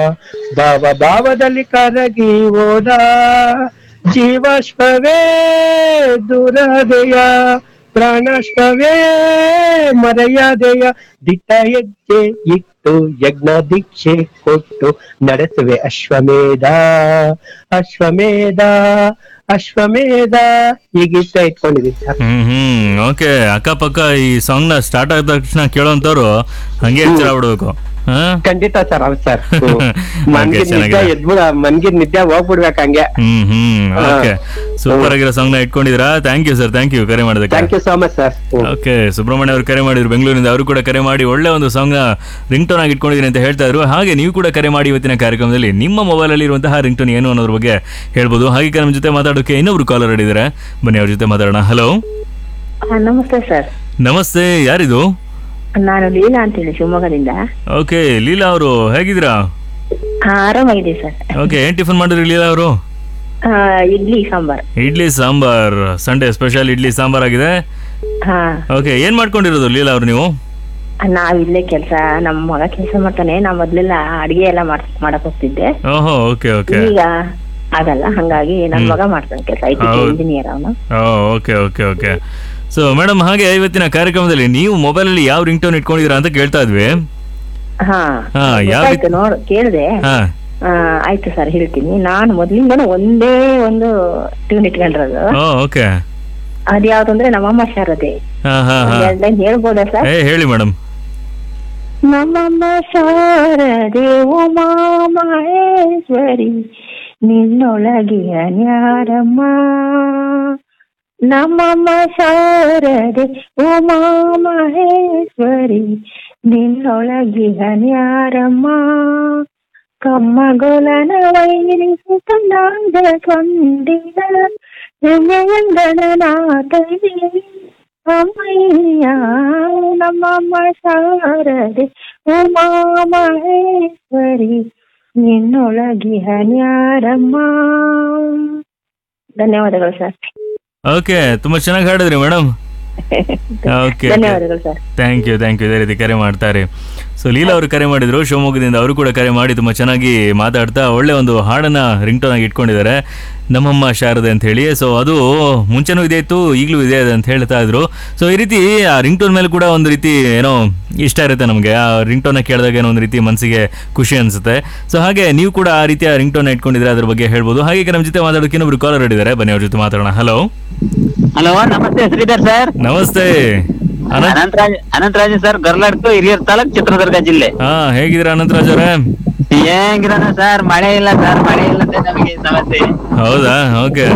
ಭಾವ ಭಾವದಲ್ಲಿ ಕರಗಿ ಹೋದ ಜೀವಾಶ್ವವೇ ದುರದೆಯ ಪ್ರಾಣಾಶ್ವವೇ ಮರೆಯದೆಯ ದಿಟ್ಟ ಹೆಜ್ಜೆ ಇಟ್ಟು ಯಜ್ಞ ದೀಕ್ಷೆ ಕೊಟ್ಟು ನಡೆಸುವೆ ಅಶ್ವಮೇಧ ಅಶ್ವಮೇಧ ಅಶ್ವಮೇಧ ಹೀಗಿಷ್ಟ ಇಟ್ಕೊಂಡಿದ್ದೀನಿ ಸರ್ ಹ್ಮ್ ಹ್ಮ್ ಓಕೆ ಅಕ್ಕಪಕ್ಕ ಈ ಸಾಂಗ್ ನ ಸ್ಟಾರ್ಟ್ ಆದ ತಕ್ಷಣ ಕೇಳೋಂತವ್ರು ಹಂಗೆ ಎಚ್ಚರ ಬಿಡ್ಬೇಕು ಹಾ ಖಂಡಿತ ಸರ್ ಹೌದು ಸರ್ Okay, ಮನ್ಗಿದ್ ನಿದ್ದೆ ಚೆನ್ನಾಗಿದೆ. ಎದ್ಬಿಡ ಮನ್ಗಿದ್ ನಿದ್ದೆ ಹೋಗ್ಬಿಡ್ಬೇಕು ಹಂಗೆ ಹ್ಮ್ ಹ್ಮ್ ಓಕೆ ಸೂಪರ್ ಆಗಿರೋ ಸಾಂಗ್ ನ ಇಟ್ಕೊಂಡಿದ್ದೀರಾ thank you sir thank you ಕರೆ ಮಾಡೋದಕ್ಕೆ thank you so much sir okay Subrahmanya ಅವರು ಕರೆ ಮಾಡಿದ್ರು ಬೆಂಗಳೂರಿಂದ ಅವರು ಕೂಡ ಕರೆ ಮಾಡಿ ಒಳ್ಳೆ ಒಂದು ಸಾಂಗ್ ನ ರಿಂಗ್ ಟೋನ್ ಆಗಿ ಇಟ್ಕೊಂಡಿದ್ದೀನಿ ಅಂತ ಹೇಳ್ತಾ ಇದ್ರು ಹಾಗೆ ನೀವು ಕೂಡ ಕರೆ ಮಾಡಿ ಇವತ್ತಿನ ಕಾರ್ಯಕ್ರಮದಲ್ಲಿ ನಿಮ್ಮ ಮೊಬೈಲ್ ಅಲ್ಲಿ ಇರುವಂತಹ ರಿಂಗ್ ಟೋನ್ ಏನು ಅನ್ನೋದ್ರ ಬಗ್ಗೆ ಹೇಳ್ಬೋದು ಹಾಗೆ ನಮ್ಮ ಜೊತೆ ಮಾತಾಡೋಕೆ ಇನ್ನೊಬ್ರು ಕಾಲರ್ ಹಿಡಿದಾರೆ ಬನ್ನಿ ಅವ್ರ ಜೊತೆ ಮಾತಾಡೋಣ ಹಲೋ ಹಾ, ನಮಸ್ತೆ ಸರ್ ನಮಸ್ತೆ ಯಾರಿದು ನಾನು ಲೀಲಾ ಅಂತೇಳಿ ಶಿವಮೊಗ್ಗದಿಂದ ಓಕೆ ಲೀಲಾ ಅವರು ಹೇಗಿದ್ದೀರಾ ಹಾ, ಆರಾಮಾಗಿದೆ ಸರ್ ಓಕೆ ಏನ್ ಟಿಫನ್ ಮಾಡಿದ್ರಿ ಲೀಲಾ ಅವರು ಆ, ಇಡ್ಲಿ ಸಾಂಬಾರ್ ಇಡ್ಲಿ ಸಾಂಬಾರ್ ಸಂಡೇ ಸ್ಪೆಷಲ್ ಇಡ್ಲಿ ಸಾಂಬಾರ್ ಆಗಿದೆ ಹಾ ಓಕೆ ಏನ್ ಮಾಡ್ಕೊಂಡಿರೋದು ಲೀಲಾ ಅವರು ನೀವು ನಾವ್ ಇಲ್ಲೇ ಕೆಲ್ಸ ನಮ್ಮ ಮಗ ಕೆಲಸ ಮಾಡ್ತಾನೆ ನಾ ಮೊದ್ಲೆಲ್ಲ ಅಡಿಗೆ ಎಲ್ಲ ಮಾಡ್ ಮಾಡಕ್ ಹೋಗ್ತಿದ್ದೆ ಓಹೋ ಓಕೆ ಓಕೆ ಈಗ ಆಗಲ್ಲ ಹಂಗಾಗಿ ನನ್ ಮಗ ಮಾಡ್ತಾನೆ ಕೆಲಸ ಐ ಟಿ ಹೌದು. ಇಂಜಿನಿಯರ್ ಅವನು okay okay okay so madam ಹಾಗೆ ಇವತ್ತಿನ ಕಾರ್ಯಕ್ರಮದಲ್ಲಿ ನೀವು ಮೊಬೈಲ್ ಅಲ್ಲಿ ಯಾವ ರಿಂಗ್ ಟೋನ್ ಇಟ್ಕೊಂಡಿದ್ದೀರಾ ಅಂತ ಕೇಳ್ತಾ ಇದ್ವಿ ಹಾ ಹಾ, ಯಾವ ಗೊತ್ತಾಯ್ತು ನೋಡ್ ಕೇಳ್ದೆ ಹಾ ಆ, ಆಯ್ತು ಸರ್ ಹೇಳ್ತೀನಿ ನಾನು ಮೊದ್ಲಿಂದನೂ ಒಂದೇ ಒಂದು ಟ್ಯೂನ್ ಇಟ್ಕೊಂಡಿರೋದು ಓ ಓಕೆ ಅದ್ ಯಾವ್ದು ಅಂದ್ರೆ ನಮ್ಮಮ್ಮ ಶಾರದೆ ಹಾ ಹಾ ಹಾ ಒಂದ್ ಎರಡ್ ಲೈನ್ ಹೇಳ್ಬೋದಾ ಸರ್ ಏ ಹೇಳಿ ಮೇಡಮ್ ನಮ್ಮಮ್ಮ ಶಾರದೆ ಉಮಾ ಮಹೇಶ್ವರಿ ನಿನ್ನೊಳಗೆ ಅನ್ಯಾರಮ್ಮ ನಮ್ಮಮ್ಮ ಶಾರದೆ ಉಮಾ ಮಹೇಶ್ವರಿ ನಿನ್ನೊಳಗೆ ಅನ್ಯಾರಮ್ಮ ಕಮ್ಮಗೊಲನ ವೈರಿಸು ತಂದಾದ ಕೊಂದಿನ ಹೆಮ್ಮೆಯಂದನ ನಾಟನೆ ಅಮ್ಮಯ್ಯ ನಮ್ಮಮ್ಮ ಶಾರದೆ ಉಮಾ ಮಹೇಶ್ವರಿ ನಿನ್ನೊಳಗೆ ಹನ್ಯಾರಮ್ಮ ಧನ್ಯವಾದಗಳು ಸರ್ ಓಕೆ ತುಂಬಾ ಚೆನ್ನಾಗಿ ಹಾಡಿದ್ರಿ ಮೇಡಮ್ ಓಕೆ ಧನ್ಯವಾದಗಳು sir thank you thank you ಇದೇ ರೀತಿ ಕರೆ ಮಾಡ್ತಾರೆ ಸೊ ಲೀಲಾ ಅವರು ಕರೆ ಮಾಡಿದ್ರು ಶಿವಮೊಗ್ಗದಿಂದ ಅವರು ಕೂಡ ಕರೆ ಮಾಡಿ ತುಂಬ ಚೆನ್ನಾಗಿ ಮಾತಾಡ್ತಾ ಒಳ್ಳೆ ಒಂದು ಹಾಡನ್ನ ರಿಂಗ್ ಟೋನ್ ಆಗಿ ಇಟ್ಕೊಂಡಿದ್ದಾರೆ ನಮ್ಮಮ್ಮ ಶಾರದೆ ಅಂತ ಹೇಳಿ ಸೊ ಅದು ಮುಂಚೆನೂ ಇದೆ ಇತ್ತು ಈಗಲೂ ಇದೆ ಅದು ಅಂತ ಹೇಳ್ತಾ ಇದ್ರು ಸೊ ಈ ರೀತಿ ಆ ರಿಂಗ್ ಟೋನ್ ಮೇಲೆ ಕೂಡ ಒಂದು ರೀತಿ ಏನೋ ಇಷ್ಟ ಇರುತ್ತೆ ನಮಗೆ ಆ ರಿಂಗ್ ಟೋನ್ ಕೇಳಿದಾಗ ಏನೋ ಒಂದು ರೀತಿ ಮನಸ್ಸಿಗೆ ಖುಷಿ ಅನ್ಸುತ್ತೆ ಸೊ ಹಾಗೆ ನೀವು ಕೂಡ ಆ ರೀತಿಯ ರಿಂಗ್ ಟೋನ್ ಇಟ್ಕೊಂಡಿದ್ರೆ ಅದ್ರ ಬಗ್ಗೆ ಹೇಳ್ಬೋದು ಹಾಗೆ ನಮ್ಮ ಜೊತೆ ಮಾತಾಡೋಕೆ ಇನ್ನೊಬ್ರು ಕಾಲರ್ ಹಿಡಿದ್ದಾರೆ ಬನ್ನಿ ಅವ್ರ ಜೊತೆ ಮಾತಾಡೋಣ ಹಲೋ ಹಲೋ ನಮಸ್ತೆ ಶ್ರೀಧರ್ ಸರ್ ನಮಸ್ತೆ ಅನಂತ್ ಅನಂತರಾಜ್ ಅನಂತರಾಜ್ ಸರ್ ಗರ್ಲಾಡ್ಕು ಹಿರಿಯೂರ್ ತಾಲೂಕ್ ಚಿತ್ರದುರ್ಗ ಜಿಲ್ಲೆ ಹಾ ಹೇಗಿದ್ದೀರಾ ಅನಂತರಾಜ್ ಅವರೇ ಹೆಂಗಿರೋಣ ಸರ್ ಮಳೆ ಇಲ್ಲ ಸರ್ ಮಳೆ ಇಲ್ಲದೆ ನಮಗೆ ಸಮಸ್ಯೆ ಹೌದಾ ಓಕೆ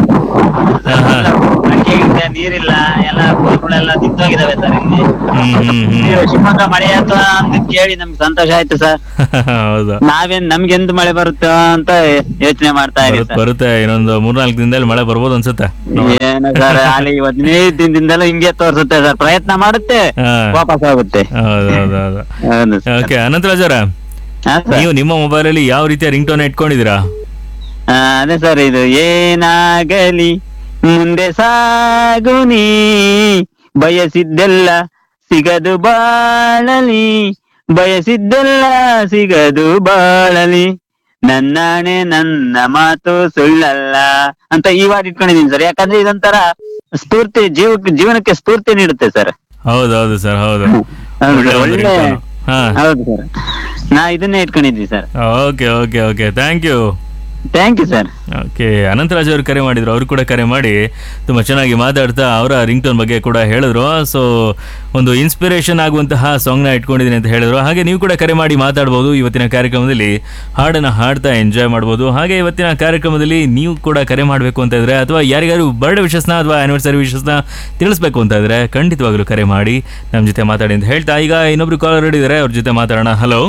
ಅಡಿಕೆ ಗಿಡಕ್ಕೆ ನೀರಿಲ್ಲ ಎಲ್ಲ ಬೋರ್ಗಳೆಲ್ಲ ನಿಂತೋಗಿದಾವೆ ಸರ್ ಇಲ್ಲಿ ಹ್ಮ್ ಹ್ಮ್ ಹ್ಮ್ ನೀವು ಶಿವಮೊಗ್ಗ ಮಳೆ ಆಯ್ತು ಅಂತ ಕೇಳಿ ನಮ್ಗೆ ಸಂತೋಷ ಆಯ್ತು ಸರ್ ಹೌದಾ ನಾವೇನ್ ನಮ್ಗೆ ಎಂದ್ ಮಳೆ ಬರುತ್ತೋ ಅಂತ ಯೋಚನೆ ಮಾಡ್ತಾ ಇದೀವಿ ಬರುತ್ತೆ ಸರ್ ಬರುತ್ತೆ ಇನ್ನೊಂದು ಮೂರ್ನಾಲ್ಕು ದಿನದಲ್ಲಿ ಮಳೆ ಬರ್ಬೋದು ಅನ್ಸುತ್ತೆ ಏನು ಸರ್ ಅಲ್ಲಿ ಹದಿನೈದು ದಿನದಿಂದಲೂ ಹಿಂಗೆ ತೋರಿಸುತ್ತೆ ಸರ್ ಪ್ರಯತ್ನ ಮಾಡುತ್ತೆ ಹಾ. ವಾಪಸ್ ಆಗುತ್ತೆ ಹೌದು ಹೌದು ಹೌದು ಹೌದು ಸರ್. ಓಕೆ ಅನಂತರಾಜ್ ಅವರ ಹಾ, ಸರ್. ನೀವು ನಿಮ್ಮ ಮೊಬೈಲ್ ಅಲ್ಲಿ ಯಾವ ರೀತಿಯ ರಿಂಗ್ ಟೋನ್ ಇಟ್ಕೊಂಡಿದ್ದೀರಾ ಆ, ಅದೇ ಸರ್ ಇದು ಏನಾಗಲಿ ಮುಂದೆ ಸಾಗುನಿ ಬಯಸಿದ್ದೆಲ್ಲ ಸಿಗದು ಬಾಳಲಿ ಬಯಸಿದ್ದೆಲ್ಲ ಸಿಗದು ಬಾಳಲಿ ನನ್ನಾಣೆ ನನ್ನ ಮಾತು ಸುಳ್ಳಲ್ಲ ಅಂತ ಈ ವಾರ ಇಟ್ಕೊಂಡಿದೀನಿ ಸರ್ ಯಾಕಂದ್ರೆ ಇದೊಂಥರ ಸ್ಫೂರ್ತಿ ಜೀವಕ್ಕೆ ಜೀವನಕ್ಕೆ ಸ್ಫೂರ್ತಿ ನೀಡುತ್ತೆ ಸರ್ ಹೌದು ಹೌದು ಸರ್ ಹೌದು ಹೌದು ಒಳ್ಳೆ ಸರ್, ಒಂದು ಒಳ್ಳೆ ringtone. ಹಾ ಹೌದು ಸರ್ ನಾ ಇದನ್ನೇ ಇಟ್ಕೊಂಡಿದ್ವಿ sir okay okay okay thank you thank you sir okay Anantharaj ಅವರು ಕರೆ ಮಾಡಿದ್ರು ಅವರು ಕೂಡ ಕರೆ ಮಾಡಿ ತುಂಬ ಚೆನ್ನಾಗಿ ಮಾತಾಡ್ತಾ ಅವರ ರಿಂಗ್ ಟೋನ್ ಬಗ್ಗೆ ಕೂಡ ಹೇಳಿದ್ರು ಸೊ ಒಂದು ಇನ್ಸ್ಪಿರೇಷನ್ ಆಗುವಂತಹ ಸಾಂಗ್ನ ಇಟ್ಕೊಂಡಿದ್ದೀನಿ ಅಂತ ಹೇಳಿದ್ರು ಹಾಗೆ ನೀವು ಕೂಡ ಕರೆ ಮಾಡಿ ಮಾತಾಡ್ಬೋದು ಇವತ್ತಿನ ಕಾರ್ಯಕ್ರಮದಲ್ಲಿ ಹಾಡನ್ನು ಹಾಡ್ತಾ ಎಂಜಾಯ್ ಮಾಡ್ಬೋದು ಹಾಗೆ ಇವತ್ತಿನ ಕಾರ್ಯಕ್ರಮದಲ್ಲಿ ನೀವು ಕೂಡ ಕರೆ ಮಾಡಬೇಕು ಅಂತ ಇದ್ರೆ ಅಥವಾ ಯಾರಿಗಾರು ಬರ್ಡೇ ವಿಶಸ್ನ ಅಥವಾ ಆನಿವರ್ಸರಿ ವಿಶಸ್ನ ತಿಳಿಸ್ಬೇಕು ಅಂತ ಇದ್ರೆ ಖಂಡಿತವಾಗ್ಲೂ ಕರೆ ಮಾಡಿ ನಮ್ಮ ಜೊತೆ ಮಾತಾಡಿ ಅಂತ ಹೇಳ್ತಾ ಈಗ ಇನ್ನೊಬ್ರು ಕಾಲರ್ ಹಿಡಿದಾರೆ ಅವ್ರ ಜೊತೆ ಮಾತಾಡೋಣ ಹಲೋ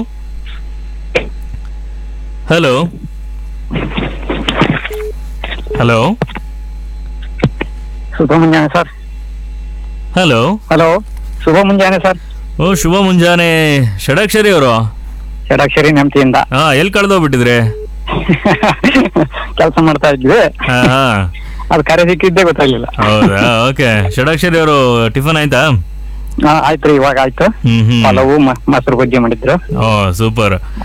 ಹಲೋ ಹಲೋ ಶುಭ ಮುಂಜಾನೆ ಸರ್ ಹಲೋ ಹಲೋ ಶುಭ ಮುಂಜಾನೆ ಸರ್ ಓ ಶುಭ ಮುಂಜಾನೆ ಷಡಾಕ್ಷರಿ ಅವರು ಷಡಾಕ್ಷರಿ ನೆಮ್ಮದಿಯಿಂದ ಹಾ ಎಲ್ಲಿ ಕಳೆದೋಗ್ಬಿಟ್ಟಿದ್ರೆ ಕೆಲಸ ಮಾಡ್ತಾ ಇದ್ವಿ ಹಾ ಹಾ ಅದು ಕರೆ ಸಿಕ್ಕಿದ್ದೇ ಗೊತ್ತಾಗ್ಲಿಲ್ಲ ಹೌದಾ ಓಕೆ ಷಡಾಕ್ಷರಿ ಅವರು ಟಿಫನ್ ಆಯ್ತಾ ಹಾ, ಆಯ್ತ್ರಿ ಇವಾಗ ಆಯ್ತು ಹ್ಮ್ ಹ್ಮ್ ಪಲಾವು ಮ- ಮೊಸರು ಬಜ್ಜಿ ಮಾಡಿದ್ರು ಓ ಸೂಪರ್ ಆಯ್-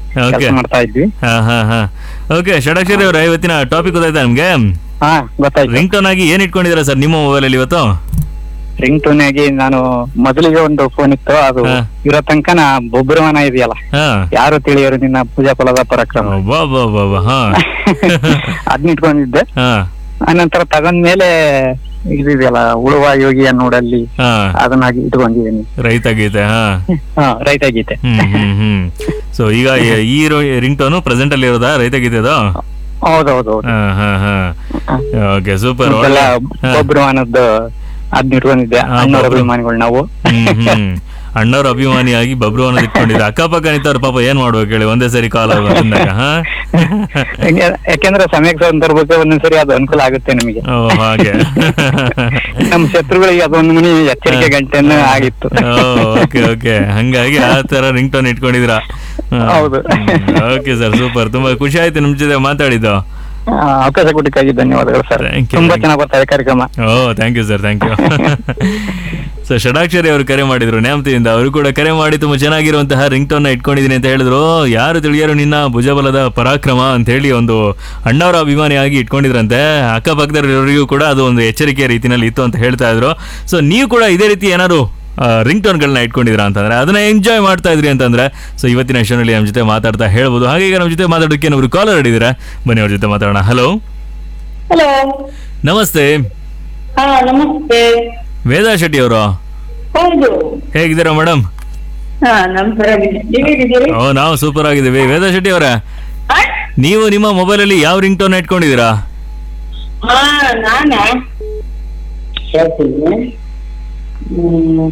Okay. ಕೆಲಸ ಮಾಡ್ತಾ ಇದ್ವಿ ಹಾ ಹಾ ಹಾ ಓಕೆ ಷಡಾಕ್ಷರಿ ಅವರ ಇವತ್ತಿನ ಟಾಪಿಕ್ ಗೊತ್ತಾಯ್ತಾ ನಿಮ್ಗೆ ಹಾ ಗೊತ್ತಾಯ್ತು ರಿಂಗ್ ಟೋನ್ ಆಗಿ ಏನ್ ಇಟ್ಕೊಂಡಿದ್ದೀರಾ ಸರ್ ನಿಮ್ಮ ಮೊಬೈಲ್ ಅಲ್ಲಿ ಇವತ್ತು ರಿಂಗ್ ಟೋನ್ ಆಗಿ ನಾನು ಮೊದಲಿಗೆ ಒಂದು ಫೋನ್ ಇತ್ತು ಅದು ಹಾ. ಇರೋ ತನಕ ನಾ ಬೊಬ್ಬರವನ ಇದೆಯಲ್ಲ ಹಾ ಯಾರು ತಿಳಿಯೋರು ನಿನ್ನ ಪೂಜಾ ಫಲದ ಪರಾಕ್ರಮ ಬಾ ಬಾ ಬಾ ಬಾ ಹಾ ಅದ್ನ ಇಟ್ಕೊಂಡಿದ್ದೆ ಹಾ ಆನಂತರ ತಗೊಂಡ್ಮೇಲೆ ಇದೆಯಲ್ಲ ಉಳುವ ಯೋಗಿ ಅನ್ನೋಡಲ್ಲಿ ಹಾ ಅದನ್ನಾಗಿ ಇಟ್ಕೊಂಡಿದ್ದೀನಿ ರೈತ ಗೀತೆ ಹಾ ಹಾ ರೈತ ಗೀತೆ ಹ್ಮ್ ಹ್ಮ್ ಹ್ಮ್ ಸೊ ಈಗ ಈ- ಈ ರಿಂಗ್ ಟೋನು ಪ್ರೆಸೆಂಟ್ ಅಲ್ಲಿ ಇರೋದಾ ರೈತ ಗೀತೆ ಅದು ಹೌದೌದು ಹಾ ಹಾ ಹಾ ಓಕೆ ಸೂಪರ್ ಮೊದಲ ಬೊಬ್ಬರವನದ್ದು ಅದ್ನ ಇಟ್ಕೊಂಡಿದ್ದೆ ಹಾ, ಅಣ್ಣವ್ರ ಬೊಬ್ರು. ಅಭಿಮಾನಿಗಳು ನಾವು ಅಣ್ಣವ್ರ ಅಭಿಮಾನಿಯಾಗಿ ಬಬ್ರು ಅನ್ನೋದು ಇಟ್ಕೊಂಡಿದ್ರು ಅಕ್ಕಪಕ್ಕ ನಿಂತವ್ರ ಪಾಪ ಏನ್ ಮಾಡ್ಬೇಕು ಹೇಳಿ ಒಂದೇ ಸರಿ ಕಾಲ್ ಬಂದಾಗ ಹಾ ಯಾಕೆ- ಯಾಕೆಂದ್ರೆ ಸಮಯಕ್ಕೆ ಸಂದರ್ಭಕ್ಕೆ ಒಂದೊಂದ್ಸರಿ ಅದು ಅನುಕೂಲ ಆಗುತ್ತೆ ನಮಗೆ ಓ ಹಾಗೆ ನಮ್ಮ ಶತ್ರುಗಳಿಗೆ ಅದೊಂದು ಮನಿ ಎಚ್ಚರಿಕೆ ಗಂಟೆಯನ್ನು ಆಗಿತ್ತು ಓಕೆ ಓಕೆ ಹಂಗಾಗಿ ಆ ತರ ರಿಂಗ್ ಟೋನ್ ಇಟ್ಕೊಂಡಿದ್ದೀರಾ ಹೌದು. ಓಕೆ ಸರ್ ಸೂಪರ್ ತುಂಬಾ ಖುಷಿ ಆಯ್ತು ನಿಮ್ ಜೊತೆ ಮಾತಾಡಿದ್ದು ಆ, ಅವಕಾಶ ಕೊಟ್ಟಿದ್ದಕ್ಕಾಗಿ ಧನ್ಯವಾದಗಳು ಸರ್ Thank you, ತುಂಬಾ thank you. ಚೆನ್ನಾಗಿ ಬರ್ತಾ ಇದೆ ಕಾರ್ಯಕ್ರಮ ಓ thank you sir thank you so Shadakshari ಅವರು ಕರೆ ಮಾಡಿದ್ರು ನೇಮತಿಯಿಂದ ಅವರು ಕೂಡ ಕರೆ ಮಾಡಿ ತುಂಬಾ ಚೆನ್ನಾಗಿರುವಂತಹ ರಿಂಗ್ ಟೋನ್ ಇಟ್ಕೊಂಡಿದ್ದೀನಿ ಅಂತ ಹೇಳಿದ್ರು ಯಾರು ತಿಳಿಯರು ನಿನ್ನ ಭುಜಬಲದ ಪರಾಕ್ರಮ ಅಂತ ಹೇಳಿ ಒಂದು ಅಣ್ಣವರ ಅಭಿಮಾನಿಯಾಗಿ ಇಟ್ಕೊಂಡಿದ್ರಂತೆ ಅಕ್ಕಪಕ್ಕದವರಿಗೂ ಕೂಡ ಅದು ಒಂದು ಎಚ್ಚರಿಕೆಯ ರೀತಿನಲ್ಲಿ ಇತ್ತು ಅಂತ ಹೇಳ್ತಾ ಇದ್ರು ಸೊ ನೀವು ಕೂಡ ಇದೇ ರೀತಿ ಏನಾದ್ರು ರಿಂಗ್ ಟೋನ್ಗಳನ್ನ ಇಟ್ಕೊಂಡಿದ್ದೀರಾ ಅಂತಂದ್ರೆ ಅದನ್ನ ಎಂಜಾಯ್ ಮಾಡ್ತಾ ಇದ್ರಿ ಅಂತಂದ್ರೆ ಸೊ ಇವತ್ತಿನ ಶೋನಲ್ಲಿ ನಮ್ಮ ಜೊತೆ ಮಾತಾಡ್ತಾ ಹೇಳ್ಬೋದು ಹಾಗೆ ಈಗ ನಮ್ಮ ಜೊತೆ ಮಾತಾಡೋಕ್ಕೆ ಅವರು ಕಾಲರ್ ಹಿಡಿದಿರಾ ಬನ್ನಿ ಅವ್ರ ಜೊತೆ ಮಾತಾಡೋಣ ಹಲೋ ಹಲೋ ನಮಸ್ತೆ ಹಾ ನಮಸ್ತೆ ವೇದಾ ಶೆಟ್ಟಿ ಅವರು ಹೌದು ಹೇಗಿದ್ದೀರಾ ಮೇಡಮ್ ಹಾ ನಮಸ್ಕಾರ ನೀವು ಹೇಗಿದ್ದೀರಿ ಓ ನಾವು ಸೂಪರ್ ಆಗಿದ್ದೀವಿ ವೇದಾ ಶೆಟ್ಟಿ ಅವರೇ ಹಾ? ನೀವು ನಿಮ್ಮ ಮೊಬೈಲ್ ಅಲ್ಲಿ ಯಾವ ರಿಂಗ್ ಟೋನ್ ಇಟ್ಕೊಂಡಿದ್ದೀರಾ ಹಾ ನಾನ ಹೇಳ್ತೀನಿ ಹ್ಮ್.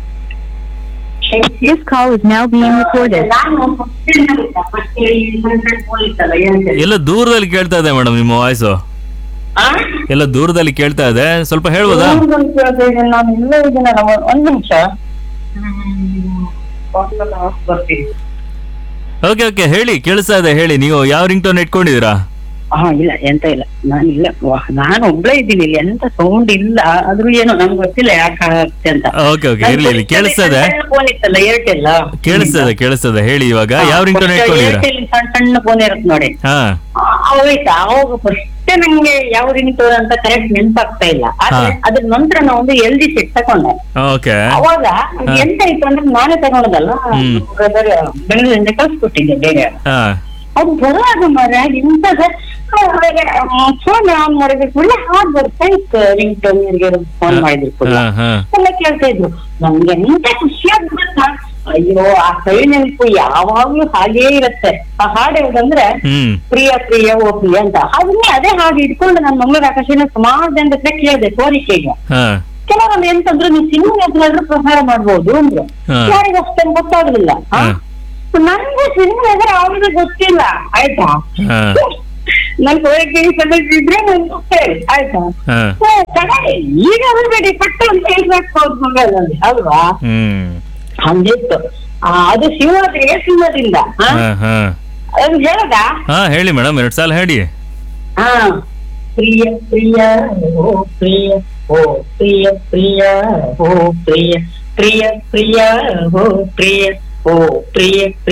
This call is now being recorded. ನಾನು first ಇಂದ first ಈ hundred police ಅಲ್ಲ, ಏನ್ ಎಲ್ಲ ದೂರದಲ್ಲಿ ಕೇಳ್ತಾ ಇದೆ ಮೇಡಮ್ ನಿಮ್ಮ ವಾಯ್ಸು ಆ? ಎಲ್ಲ ದೂರದಲ್ಲಿ ಕೇಳ್ತಾ ಇದೆ ಸ್ವಲ್ಪ ಹೇಳ್ಬೋದಾ ಒಂದು ನಿಮಿಷ ಬೇಗ ನಾನು ಇಲ್ಲೇ ಇದ್ದೀನಲ್ಲ, ಒಂದ್- ಒಂದ್ ನಿಮಿಷ ಹ್ಮ್. ಬರ್ತೀನಿ ಓಕೆ ಓಕೆ ಹೇಳಿ ಕೇಳಿಸ್ತಾ ಇದೆ ಹೇಳಿ ನೀವು ಯಾವ ರಿಂಗ್ ಟೋನ್ ಇಟ್ಕೊಂಡಿದ್ದೀರಾ ಹಾ ಇಲ್ಲ ಎಂತ ಇಲ್ಲ ನಾನು ಇಲ್ಲ ವಾ, ನಾನು ಒಬ್ಳೇ ಇದ್ದೀನಿ ಇಲ್ಲಿ ಎಂತ ಸೌಂಡ್ ಇಲ್ಲ ಆದ್ರೂ ಏನೋ ನಮ್ಗೆ ಗೊತ್ತಿಲ್ಲ ಯಾಕೆ ಆಗತ್ತೆ ಅಂತ ಓಕೆ ಓಕೆ ಇರ್ಲಿ ಇರ್ಲಿ ಕೇಳಿಸ್ತಾ ಇದೆ ಫೋನ್ ಇತ್ತಲ್ಲ ಏರ್ಟೆಲ್ ಕೇಳಿಸ್ತಾ ಇದೆ ಕೇಳಿಸ್ತಾ ಇದೆ ಹೇಳಿ ಇವಾಗ ಯಾವ ರಿಂಗ್ ಟೋನ್ ಇಟ್ಕೊಂಡಿದ್ದೀರಾ ಏರ್ಟೆಲ್ ಸಣ್ಣ ಸಣ್ಣ ಫೋನ್ ಇರುತ್ತೆ ನೋಡಿ ಹಾ ಆ, ಅವಾಯ್ತಾ ಅವಾಗ ಫಸ್ಟ್ ನಂಗೆ ಯಾವ ರಿಂಗ್ ಅಂತ ಕರೆಕ್ಟ್ ನೆನಪಾಗ್ತಾ ಇಲ್ಲ ಆದ್ರೆ ಹಾ. ಅದ್ರ ನಂತರ ನಾ ಒಂದು ಎಲ್ ಡಿ ಸೆಟ್ ತಗೊಂಡೆ ಓಕೆ ಅವಾಗ ಎಂತ ಆಯ್ತು ಅಂದ್ರೆ ನಾನೇ ತಗೊಂಡದಲ್ಲ ಹ್ಮ್. brother ಬೆಂಗಳೂರಿಂದ ಕಳ್ಸಿಕೊಟ್ಟಿದ್ದೆ ಬೇರೆ ಹಾ ಅದು ಬರುವಾಗ ಮರ ಇಂಥದ ಫೋನ್ ಆನ್ ಮಾಡಿದ್ರೆ ಕೂಡ ಹಾಡ್ ಬರ್ತಾ ಇತ್ತು ರಿಂಗ್ ಟೋನ್ ಫೋನ್ ಮಾಡಿದ್ರು ಕೂಡ ಹಾ ಹಾ ಎಲ್ಲ ಕೇಳ್ತಾ ಇದ್ರು ನಮ್ಗೆ ಎಂತ ಖುಷಿ ಆಗ್ಬಿಡುತ್ತಾ ಅಯ್ಯೋ ಆ ಕೈ ನೆನಪು ಯಾವಾಗ್ಲೂ ಹಾಗೇ ಇರುತ್ತೆ ಆ ಹಾಡು ಯಾವ್ದಂದ್ರೆ ಹ್ಮ್ ಪ್ರಿಯ ಪ್ರಿಯ ಓ ಪ್ರಿಯ ಅಂತ ಅದನ್ನೇ ಅದೇ ಹಾಗೆ ಇಟ್ಕೊಂಡು ನನ್ನ ಮಂಗಳೂರು ಆಕಾಶನ ಸುಮಾರು ಜನದ ಹತ್ರ ಕೇಳಿದೆ ಕೋರಿಕೆಗೆ ಹಾ ಕೆಲವೊಂದು ಎಂತಂದ್ರು ನೀವು ಸಿನಿಮಾ ಎದುರಾದ್ರೂ ಪ್ರಸಾರ ಮಾಡ್ಬೋದು ಅಂದ್ರು ಹಾ. ಯಾರಿಗೂ ಅಷ್ಟೊಂದು ಗೊತ್ತಾಗ್ಲಿಲ್ಲ ಆ? ಹಾ. ನನ್ಗೂ ಸಿನಿಮಾ ಎದುರು ಅವ್ರಿಗೆ ಗೊತ್ತಿಲ್ಲ ಆಯ್ತಾ ಹಾ ನನ್ ಕೋರಿಕೆ ಸಲ್ಲಿಸಿದ್ರೆ ನನ್ ಗೊತ್ತೇಳಿ ಆಯ್ತಾ ಹಾ ಹೇ, ತಗೊಳ್ಳಿ. ಈಗ ಅನ್ಬೇಡಿ ಪಟ್ಟ ಅಂತ ಹೇಳ್ಬೇಕು ಮೊಬೈಲ್ ಅಲ್ಲಿ ಅಲ್ವಾ ಹ್ಮ್ ಹಂಗಿತ್ತು ಆ, ಅದು ಶಿವರಾತ್ರಿಗೆ ಸಿಂಹದಿಂದ ಆ? ಹಾ ಹಾ ಅದು ಹೇಳದ ಹಾ ಹೇಳಿ ಮೇಡಮ್ ಎರಡ್ ಸಲ ಹೇಳಿ ಹಾ ಪ್ರಿಯ ಪ್ರಿಯ ಓ ಪ್ರಿಯ ಓ ಪ್ರಿಯ ಪ್ರಿಯ ಓ ಪ್ರಿಯ ಪ್ರಿಯ ಪ್ರಿಯ ಓ ಪ್ರಿಯ ಓ ಪ್ರಿಯ